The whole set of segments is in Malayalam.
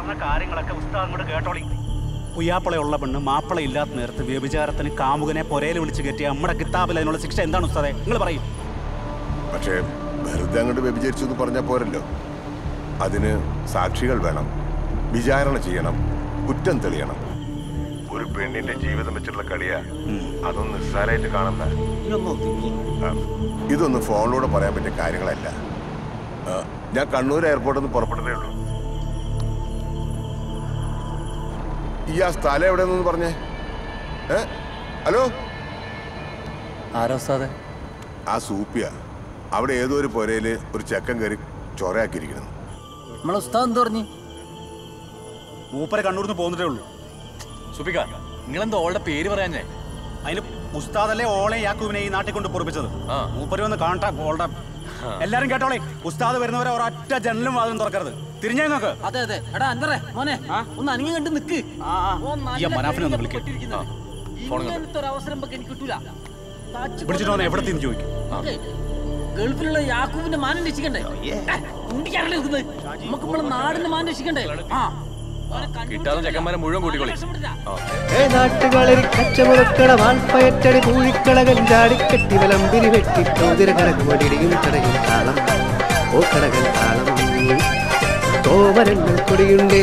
പറഞ്ഞ കാര്യങ്ങളൊക്കെ ഉസ്താദ് അങ്ങോട്ട് കേട്ടോളി ഉയ്യാപ്പളയുള്ള പെണ്ണ് മാപ്പിള ഇല്ലാത്ത നേരത്ത് വ്യഭിചാരത്തിന് കാമുകനെ പൊരയിൽ വിളിച്ച് കയറ്റിയ നമ്മുടെ കിതാബിൽ അതിനുള്ള ശിക്ഷ എന്താണ് ഉസ്താദെ നിങ്ങൾ പറയും പക്ഷേ വെറുതെ അങ്ങോട്ട് വ്യഭിചരിച്ചു എന്ന് പറഞ്ഞാൽ പോരല്ലോ അതിന് സാക്ഷികൾ വേണം വിചാരണ ചെയ്യണം കുറ്റം തെളിയണം ഒരു പെണ്ണിന്റെ ജീവിതം വെച്ചുള്ള കളിയാ അതൊന്നും നിസ്സാരമായിട്ട് കാണണ്ട ആ, ഇതൊന്നും ഫോണിലൂടെ പറയാൻ പറ്റിയ കാര്യങ്ങളല്ല ആ, ഞാൻ കണ്ണൂർ എയർപോർട്ടിൽ നിന്ന് പുറപ്പെട്ടതേ ഉള്ളൂ ഈ ആ സ്ഥലം എവിടെയെന്നൊന്ന് പറഞ്ഞേ ഏ ഹലോ ആരോ ഉസ്താദെ ആ സൂപ്പിയ അവിടെ ഏതോ ഒരു പുരയില് ഒരു ചെക്കൻ കയറി ചൊറയാക്കിയിരിക്കണം നമ്മളെ ഉസ്താദ് എന്ത് പറഞ്ഞു മൂപ്പരെ കണ്ണൂരിൽ നിന്ന് പോന്നിട്ടേ ഉള്ളൂ സുബിക നിങ്ങളെന്താ ഓളുടെ പേര് പറയാഞ്ഞേ അതിന് ഉസ്താദല്ലേ ഓളെ യാക്കൂബിനെ ഈ നാട്ടിൽ കൊണ്ട് പൊറപ്പിച്ചത് മൂപ്പര് വന്ന് കാണട്ടെ ഓളുടെ എല്ലാരും കേട്ടോളെ ഉസ്താദ് വരുന്നവരെ ഒരൊറ്റ ജനലും വാദം തുറക്കരുത് തിരിഞ്ഞേ നോക്ക് അതെ അതെ എടാ അൻവറേ മോനെ ഒന്ന് അനങ്ങി കണ്ട് നിക്ക് ഓൻ നല്ല ഈ മനാഫിനെ ഒന്ന് വിളിക്ക്. പെട്ടിരിക്കുന്നത്. ഫോൺ കണ്ടോ? ഇങ്ങനത്തെ ഒരു അവസരം നമുക്ക് എനിക്ക് കിട്ടൂല കാച്ചു പിടിച്ചിട്ട് വന്ന് എവിടെ തിരിഞ്ഞു ചോദിക്കും ഓക്കേ. ഗൾഫിലുള്ള യാക്കൂബിന്റെ മാനം രക്ഷിക്കണ്ടേ ഉണ്ടിക്കാരല്ലേ നിൽക്കുന്നത് നമുക്ക് നമ്മളെ നാടിന്റെ മാനം രക്ഷിക്കണ്ടേ ആ ഓനെ കണ്ണൂർ കിട്ടാതെ ചെക്കന്മാരെ മുഴുവൻ കൂട്ടിക്കൊള്ളി ഏ നാട്ടുകാളരി കച്ചമുറക്കട വാൾപ്പയറ്റടി പൂഴിക്കളകൻ ചാടിക്കെട്ടി വിളമ്പിരി വെട്ടി തോതിര കരകുമടിയും കടയും താളം ഓ കടകൻ താളം കോമരങ്ങൾ കൊടിയുണ്ടേ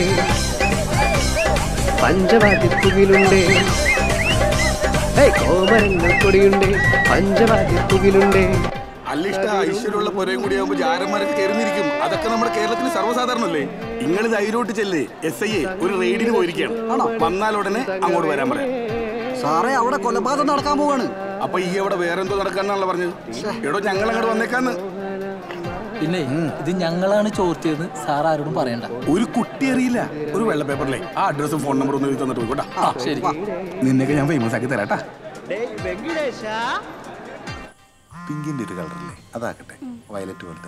പഞ്ചവാദിപ്പുകിലുണ്ടേ ഏയ് കോമരങ്ങൾ കൊടിയുണ്ടേ പഞ്ചവാദിപ്പുകിലുണ്ടേ അല്ലിഷ്ട ഐശ്വര്യമുള്ള പുരയും കൂടി ആകുമ്പോൾ ജാരന്മാരൊക്കെ കയറിയിരിക്കും അതൊക്കെ നമ്മുടെ കേരളത്തിന് സർവ്വസാധാരണല്ലേ നിങ്ങൾ ധൈര്യമായിട്ട് ചെല്ലേ എസ് ഐ ഒരു റെയ്ഡിന് പോയിരിക്കുകയാണ് വന്നാൽ ഉടനെ അങ്ങോട്ട് വരാൻ പറയാം സാറേ അവിടെ കൊലപാതകം നടക്കാൻ പോവാണ് അപ്പൊ ഈ അവിടെ വേറെ എന്തോ നടക്കാന്നാണല്ലോ പറഞ്ഞത് എടോ ഞങ്ങൾ അങ്ങോട്ട് വന്നേക്കാന്ന് പിന്നെ ഇത് ഞങ്ങളാണ് ചോർത്തിയെന്ന് സാർ ആരോടും പറയണ്ട ഒരു കുട്ടി അറിയില്ല ഒരു വെള്ള പേപ്പറിലെ ആ അഡ്രസ്സും ഫോൺ നമ്പറും ഒന്ന് എഴുതി തന്നിട്ട് പോയിക്കോട്ടാ ആ, ശരി. നിന്നെയൊക്കെ ഞാൻ ഫേമസ് ആക്കി തരാട്ടാ വെങ്കിടേശ പിങ്കിന്റെ ഒരു കളറല്ലേ അതാക്കട്ടെ വയലറ്റ് പോലത്തെ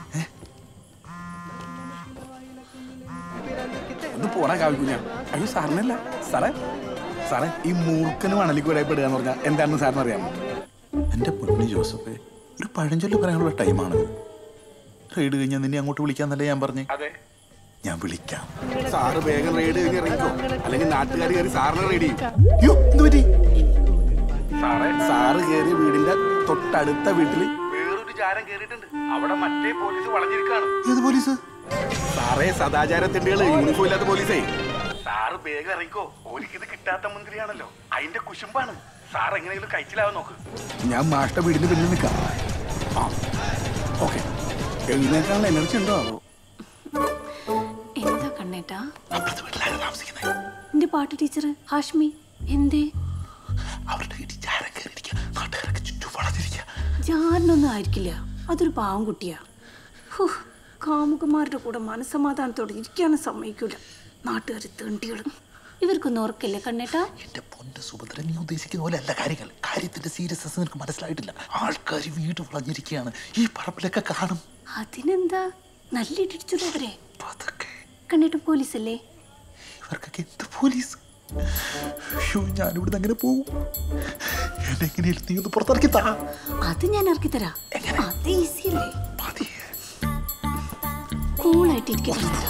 ഒന്ന് പോടാ കാവിക്കുഞ്ഞ അയ്യോ സാറിനല്ല സാറേ സാറേ ഈ മൂർഖന് മണലിക്ക് വരായിപ്പെടുക എന്ന് പറഞ്ഞാൽ എന്താണെന്ന് സാറിന് അറിയാമോ എന്റെ പൊന്നു ജോസഫ് ഒരു പഴഞ്ചൊല്ലി പറയാനുള്ള ടൈമാണ് റൈഡ് കഴിഞ്ഞാൽ നിന്നെ അങ്ങോട്ട് വിളിക്കാന്നല്ലേ ഞാൻ പറഞ്ഞേ അതെ ഞാൻ വിളിക്കാം സാറ് വേഗം റെയ്ഡ് കഴിഞ്ഞ് ഇറങ്ങിക്കോ അല്ലെങ്കിൽ നാട്ടുകാർ കയറി സാറിനെ റെയ്ഡ് ചെയ്യും അയ്യോ എന്ത് പറ്റി സാറേ സാറ് കയറിയ വീടിന്റെ തൊട്ടടുത്ത വീട്ടില് വേറൊരു ചാരം കയറിയിട്ടുണ്ട് അവിടെ മറ്റേ പോലീസ് വളഞ്ഞിരിക്കാണ് ഏത് പോലീസ് സാറേ സദാചാരത്തിന്റെകള് യൂണിഫോം ഇല്ലാത്ത പോലീസേ സാറ് വേഗം ഇറങ്ങിക്കോ ഓലിക്കിത് കിട്ടാത്ത മന്ത്രിയാണല്ലോ അതിന്റെ കുശുമ്പാണ് സാർ എങ്ങനെയെങ്കിലും കഴിച്ചിലാവാൻ നോക്ക് ഞാൻ മാഷ്ട വീടിന്റെ പിന്നിൽ നിൽക്കാം ആ ഓക്കെ എഴുന്നേക്കാനുള്ള എനർജി ഉണ്ടോ ആവോ? എന്താ കണ്ണേട്ടാ എന്റെ പാട്ട് ടീച്ചർ ഹാഷ്മി എന്തേ ജാരനൊന്നും ആയിരിക്കില്ല അതൊരു പാവം കുട്ടിയാ ഹൂ, കാമുകന്മാരുടെ കൂടെ മനസമാധാനത്തോടെ ഇരിക്കാനും സമ്മതിക്കൂല നാട്ടുകാർ തേണ്ടികളും ഇവർക്കൊന്നും ഓർക്കില്ലേ കണ്ണേട്ടാ സുഭദ്ര നീ ഉദ്ദേശിക്കുന്ന പോലെ അല്ല കാര്യങ്ങൾ കാര്യത്തിന്റെ സീരിയസ്നെസ് നിനക്ക് മനസ്സിലായിട്ടില്ല ആൾക്കാർ വീട് വളഞ്ഞിരിക്കുകയാണ് ഈ പറമ്പിലൊക്കെ കാണും അതിനെന്താ നല്ല ഇടിച്ചവരെ കണ്ണേട്ടൻ പോലീസല്ലേ ഇവർക്കൊക്കെ എന്ത് പോലീസ് അയ്യോ ഞാനിവിടുന്ന് അങ്ങനെ പോകും എന്നെ എങ്ങനെയും നീ ഒന്ന് പുറത്തിറക്കി താ അത് ഞാൻ ഇറക്കി തരാം അത് ഈസി അല്ലേ കൂളായിട്ട് ഇരിക്കട്ടെ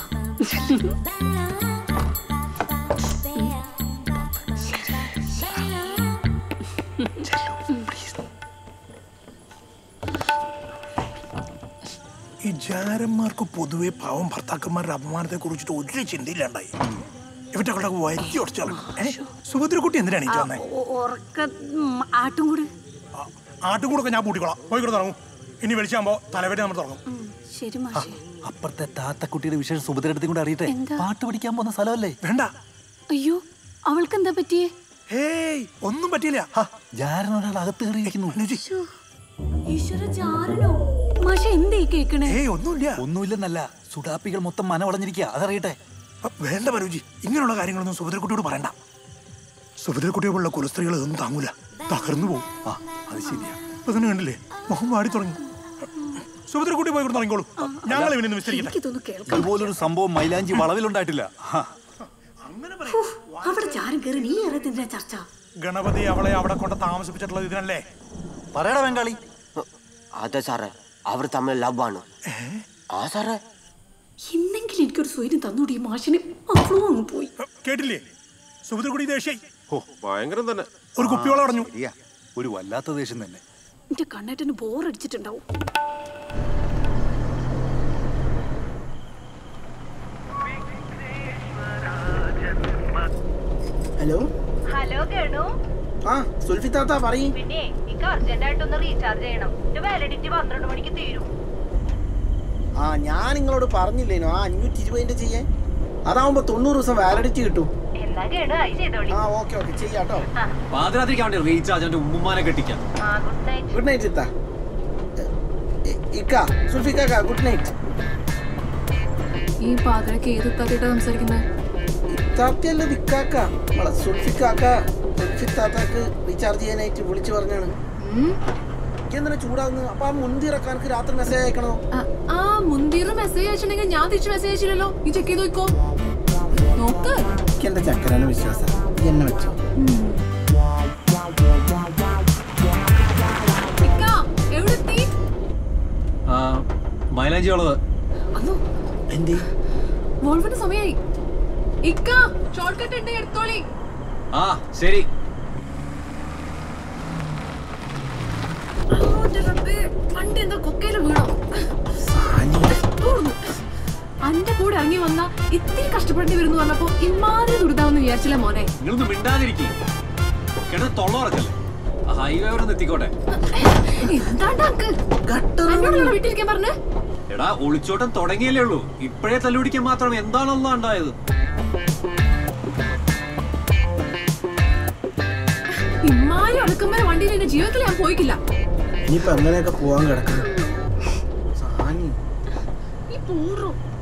ഈ ജാരന്മാർക്ക് പൊതുവെ പാവം ഭർത്താക്കന്മാരുടെ അപമാനത്തെ കുറിച്ചിട്ട് ഒരു ചിന്തയില്ലാണ്ടായി ഇവറ്റകളുടെ വരി ഉടച്ചാൽ സുഭദ്രക്കുട്ടി എന്തിനാണ് ഈ വന്നേ ഉറക്ക ആട്ടും കൂടെ ആട്ടും കൂടെ ഞാൻ പൂട്ടിക്കോളാം പോയിക്കൂടെ തുടങ്ങും ഇനി വിളിച്ചാകുമ്പോ തലവേദന നമ്മൾ തുടങ്ങും ശരി മാഷേ അപ്പുറത്തെ താത്തക്കുട്ടിയുടെ വിഷയം സുഭദ്രടുത്തും കൂടെ അറിയട്ടെ എന്താ? പാട്ട് പഠിക്കാൻ പോകുന്ന സ്ഥലമല്ലേ വേണ്ട അയ്യോ അവൾക്ക് എന്താ പറ്റിയേ ഹേയ് ഒന്നും പറ്റിയില്ല ജാരൻ ഒരാൾ അകത്ത് കയറിയിരിക്കുന്നു ഈശ്വര ചാരനോ മാഷ എന്തേ കേക്കണേ ഏയ് ഒന്നുമില്ല ഒന്നുമില്ലെന്നല്ല സുഡാപ്പികൾ മൊത്തം മന വളഞ്ഞിരിക്കുക അതറിയട്ടെ വേണ്ട പരുജി ഇങ്ങനെയുള്ള കാര്യങ്ങളൊന്നും സുഭദ്രക്കുട്ടിയോട് പറയണ്ട സുഭദ്രക്കുട്ടിയോടുള്ള കുലസ്ത്രീകൾ ഇതൊന്നും താങ്ങൂല തകർന്നു പോകും ആ അത് ശരിയാ അതിന് കണ്ടില്ലേ മുഖം വാടി തുടങ്ങി സുഭദ്രക്കുട്ടി പോയി ഇവിടെ തുടങ്ങിക്കോളൂ ഞങ്ങൾ ഇവനെ വിസ്തരിക്കട്ടെ എനിക്കിതൊന്ന് കേൾക്കാം ഇതുപോലൊരു സംഭവം മൈലാഞ്ചി വളവിലുണ്ടായിട്ടില്ല ഹാ. ഹൂ, അവിടെ ചാരം കയറി നീ അറിയത്തില്ല ചർച്ച ഗണപതി അവളെ അവിടെ കൊണ്ട് താമസിപ്പിച്ചിട്ടുള്ളത് ഇതിനല്ലേ പറയടാ ബംഗാളി അതെ സാറേ അവർ തമ്മിൽ ലവ് ആണ് ആ സാറേ എന്തെങ്കിലും എങ്കിലും എനിക്കൊരു സ്വൈര്യം തന്നൂടി ഈ മാഷിന് ആ ഫ്ലൂ അങ്ങ് പോയി കേട്ടില്ലേ സുഭദ്രക്കുടി ദേഷ്യായി ഓ ഭയങ്കരം തന്നെ ഒരു കുപ്പിയോളം അടഞ്ഞു ഒരു വല്ലാത്ത ദേഷ്യം തന്നെ എന്റെ കണ്ണേട്ടന് ബോറടിച്ചിട്ടുണ്ടാവും ഹലോ ഹലോ കേണു ആ സുൽഫി താത്ത പറയും പിന്നെ എനിക്ക് അർജന്റ് ആയിട്ടൊന്ന് റീചാർജ് ചെയ്യണം എന്റെ വാലിഡിറ്റി പന്ത്രണ്ട് മണിക്ക് തീരും ആ ഞാൻ നിങ്ങളോട് പറഞ്ഞില്ലേനോ ആ അഞ്ഞൂറ്റി ഇരുപതിന്റെ ചെയ്യാൻ അതാവുമ്പോ തൊണ്ണൂറ് ദിവസം വാലിഡിറ്റി കിട്ടും എന്നാ കേണു ആയി ചെയ്തോളി ആ ഓക്കെ ഓക്കെ ചെയ്യാട്ടോ പാതിരാത്രിക്ക് വേണ്ടി റീചാർജ് അവന്റെ ഉമ്മുമാനെ കെട്ടിക്കാം ആ ഗുഡ് നൈറ്റ് ഗുഡ് നൈറ്റ് ഇത്ത ഇക്ക സുൽഫി കാക്ക ഗുഡ് നൈറ്റ് ഈ പാതിരക്ക് ഏത് തട്ടിട്ടാ സംസാരിക്കുന്നത് ഇത്താത്തയല്ല ഇക്കാക്ക നമ്മളെ സുൽഫി കാക്ക സുൽഫി താത്താക്ക് റീചാർജ് ചെയ്യാനായിട്ട് വിളിച്ചു പറഞ്ഞാണ് എന്തിനാ ചൂടാകുന്നത് അപ്പൊ ആ മുൻതിറക്കാനക്ക് രാത്രി മെസ്സേജ് അയക്കണോ ആ മുന്തിറ് മെസ്സേജ് അയച്ചിട്ടുണ്ടെങ്കിൽ ഞാൻ തിരിച്ച് മെസ്സേജ് അയച്ചില്ലല്ലോ നീ ചെക്ക് ചെയ്ത് നോക്കോ നോക്ക് എനിക്ക് എന്റെ ചക്കരനെ വിശ്വാസം ഈ എന്നെ വെച്ചോ ഇക്ക, എവിടെ എത്തി ആ മൈലാഞ്ചി ഉള്ളത് എന്തേ വോൾവിന് സമയായി ഇക്ക ഷോർട്ട് കട്ട് ഉണ്ട് എടുത്തോളി ആ ശരി ഓന്റെ റബ്ബേ, വണ്ടി എന്താ കൊക്കയില് വീണോ ഊർന്നു. അന്റെ കൂടെ ഇറങ്ങി വന്ന ഇത്തിരി കഷ്ടപ്പെടേണ്ടി വരുന്നു പറഞ്ഞപ്പോ ഇമാതിരി ദുരിതാവെന്ന് വിചാരിച്ചില്ല മോനെ നിങ്ങളൊന്ന് മിണ്ടാതിരിക്കും കിടന്ന് തൊള്ള ഉറക്കല്ലേ ഹൈവേ അവിടെ നിന്ന് എത്തിക്കോട്ടെ എന്താണ്ടാക്ക് എന്നോടുള്ള വീട്ടിലിരിക്കാൻ പറഞ്ഞേ എടാ ഒളിച്ചോട്ടം തുടങ്ങിയല്ലേ ഉള്ളൂ ഇപ്പോഴേ തല്ലുപിടിക്കാൻ മാത്രം എന്താണല്ലോ ഉണ്ടായത് ഇമ്മാരി അടുക്കുമ്പോൾ വണ്ടിയിൽ എന്റെ ജീവിതത്തിൽ ഞാൻ പോയിക്കില്ല ഇനിയിപ്പോ എങ്ങനെയൊക്കെ പോവാൻ കിടക്കുന്നു സാനി ഈ പൂർവ്വം